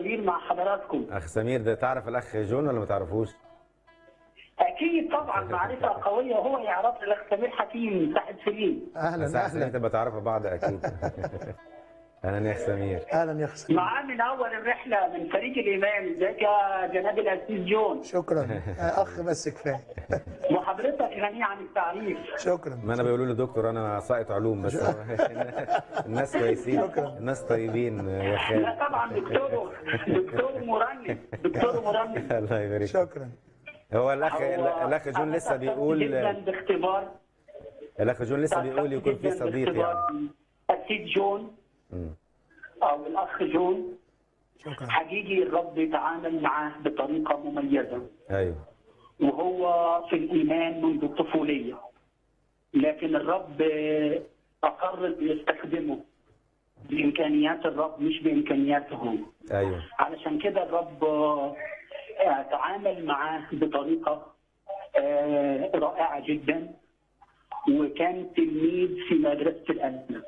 سمير مع حضراتكم اخ سمير ده تعرف الاخ جون ولا ما تعرفوش؟ اكيد طبعا معرفه قويه وهو يعرف الاخ سمير حكيم صاحب سليم اهلا بس احسن انت اهلا بتعرفوا بعض اكيد اهلا يا اخ سمير اهلا يا اخ سمير. معاه من اول الرحله من فريق الايمان ازيك يا جناب الاسيس جون شكرا آه، اخ بس كفايه وحضرتك غني عن التعريف شكرا ما انا بيقولوا لي دكتور انا ساقط علوم بس هو الناس كويسين الناس طيبين يا لا خالد طبعا دكتور دكتور مرنم دكتور مرنم الله يبارك فيك. شكرا هو الاخ هو الاخ جون أنا لسه سعيد بيقول جدا باختبار الاخ جون لسه بيقول يكون في جداً صديق باختبار يعني السيد جون مم. او الاخ جون شكرا حقيقي الرب يتعامل معاه بطريقه مميزه ايوه وهو في الايمان منذ الطفوليه لكن الرب اقر يستخدمه بامكانيات الرب مش بامكانياته هو ايوه علشان كده الرب آه، تعامل معاه بطريقه آه، رائعه جدا وكان تلميذ في مدرسه الألم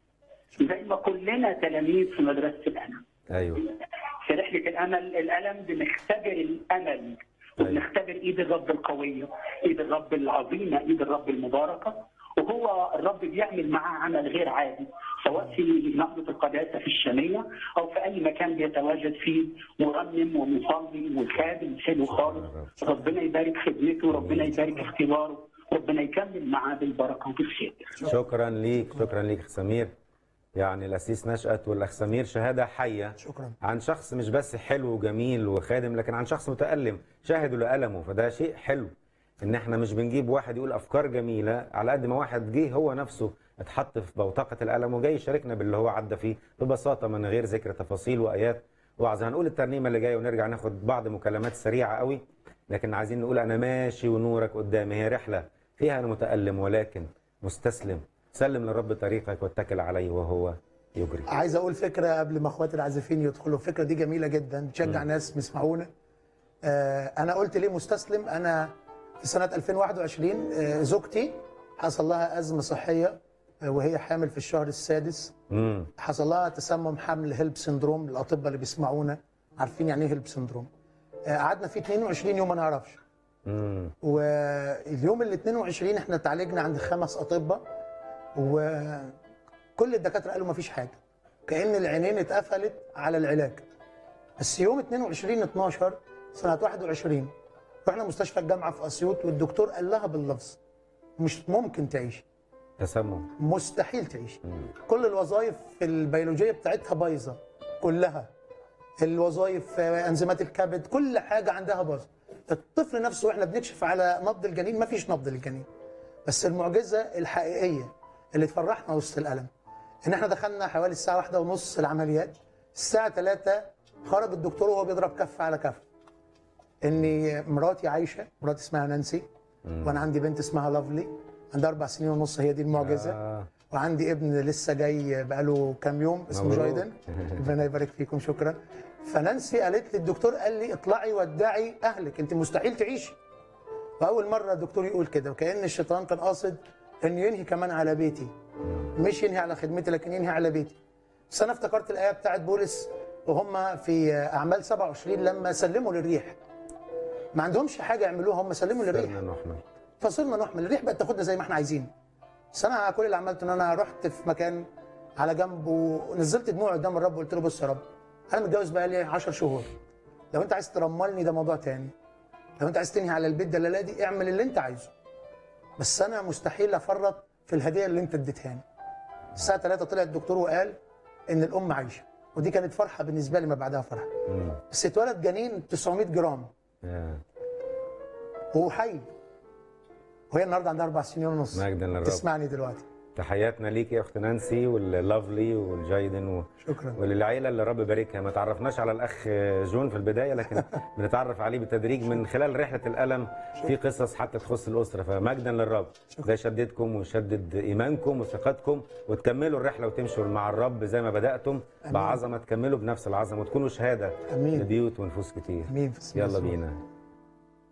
زي ما كلنا تلاميذ في مدرسه الألم ايوه في رحله الامل الالم بنختبر الامل وبنختبر ايد الرب القويه ايد الرب العظيمه ايد الرب المباركه وهو الرب بيعمل معاه عمل غير عادي سواء في نهضه القداسه في الشاميه او في اي مكان بيتواجد فيه مرنم ومصلي وخادم حلو خالص ربنا يبارك خدمته ربنا يبارك اختباره ربنا يكمل معاه بالبركه وبالخير شكرا ليك شكرا ليك اخ سمير يعني الاسيس نشأت والاخ سمير شهاده حيه شكرا عن شخص مش بس حلو وجميل وخادم لكن عن شخص متألم شاهدوا لألمه فده شيء حلو ان احنا مش بنجيب واحد يقول افكار جميله على قد ما واحد جه هو نفسه اتحط في بوتقه الالم وجاي يشاركنا باللي هو عدى فيه ببساطه من غير ذكر تفاصيل وايات وعظ هنقول الترنيمه اللي جايه ونرجع ناخد بعض مكالمات سريعه قوي لكن عايزين نقول انا ماشي ونورك قدامي هي رحله فيها انا متألم ولكن مستسلم سلم للرب طريقك واتكل عليه وهو يجري عايز اقول فكره قبل ما اخواتي العازفين يدخلوا الفكره دي جميله جدا تشجع ناس يسمعونا آه انا قلت ليه مستسلم انا في سنه 2021 آه زوجتي حصل لها ازمه صحيه آه وهي حامل في الشهر السادس امم حصل لها تسمم حمل هيلب سندروم الاطباء اللي بيسمعونا عارفين يعني ايه هيلب سندروم آه قعدنا فيه 22 يوم ما نعرفش امم واليوم ال 22 احنا اتعالجنا عند خمس اطباء وكل الدكاتره قالوا ما فيش حاجه كان العينين اتقفلت على العلاج بس يوم 22 12 سنه 21 رحنا مستشفى الجامعه في اسيوط والدكتور قال لها باللفظ مش ممكن تعيش تسمم مستحيل تعيش كل الوظائف البيولوجيه بتاعتها بايظه كلها الوظائف آه، انزيمات الكبد كل حاجه عندها بايظه الطفل نفسه واحنا بنكشف على نبض الجنين ما فيش نبض للجنين بس المعجزه الحقيقيه اللي تفرحنا وسط الالم ان احنا دخلنا حوالي الساعه واحدة ونص العمليات الساعه 3 خرج الدكتور وهو بيضرب كف على كف ان مراتي عايشه مراتي اسمها نانسي وانا عندي بنت اسمها لافلي عندها اربع سنين ونص هي دي المعجزه آه. وعندي ابن لسه جاي بقاله كام يوم اسمه مبروك. جايدن ربنا يبارك فيكم شكرا فنانسي قالت لي الدكتور قال لي اطلعي ودعي اهلك انت مستحيل تعيشي واول مره الدكتور يقول كده وكان الشيطان كان قاصد انه ينهي كمان على بيتي مش ينهي على خدمتي لكن ينهي على بيتي بس انا افتكرت الايه بتاعت بولس وهم في اعمال 27 لما سلموا للريح ما عندهمش حاجه يعملوها هم سلموا للريح صرنا نحمل فصرنا نحمل الريح بقت تاخدنا زي ما احنا عايزين بس انا كل اللي عملته ان انا رحت في مكان على جنب ونزلت دموع قدام الرب وقلت له بص يا رب انا متجوز بقالي 10 شهور لو انت عايز ترملني ده موضوع تاني لو انت عايز تنهي على البيت دلاله دي اعمل اللي انت عايزه بس انا مستحيل افرط في الهديه اللي انت اديتهاني الساعه 3 طلع الدكتور وقال ان الام عايشه ودي كانت فرحه بالنسبه لي ما بعدها فرحه مم. بس اتولد جنين 900 جرام آه. وهو حي وهي النهارده عندها اربع سنين ونص مجدا للرب. تسمعني دلوقتي تحياتنا ليك يا اخت نانسي واللافلي والجايدن و... شكرا وللعيله اللي رب باركها ما تعرفناش على الاخ جون في البدايه لكن بنتعرف عليه بالتدريج من خلال رحله الالم في قصص حتى تخص الاسره فمجدا للرب ده يشددكم ويشدد ايمانكم وثقتكم وتكملوا الرحله وتمشوا مع الرب زي ما بداتم بعظمه تكملوا بنفس العظمه وتكونوا شهاده امين لبيوت ونفوس كتير امين في اسم يلا يسوع. بينا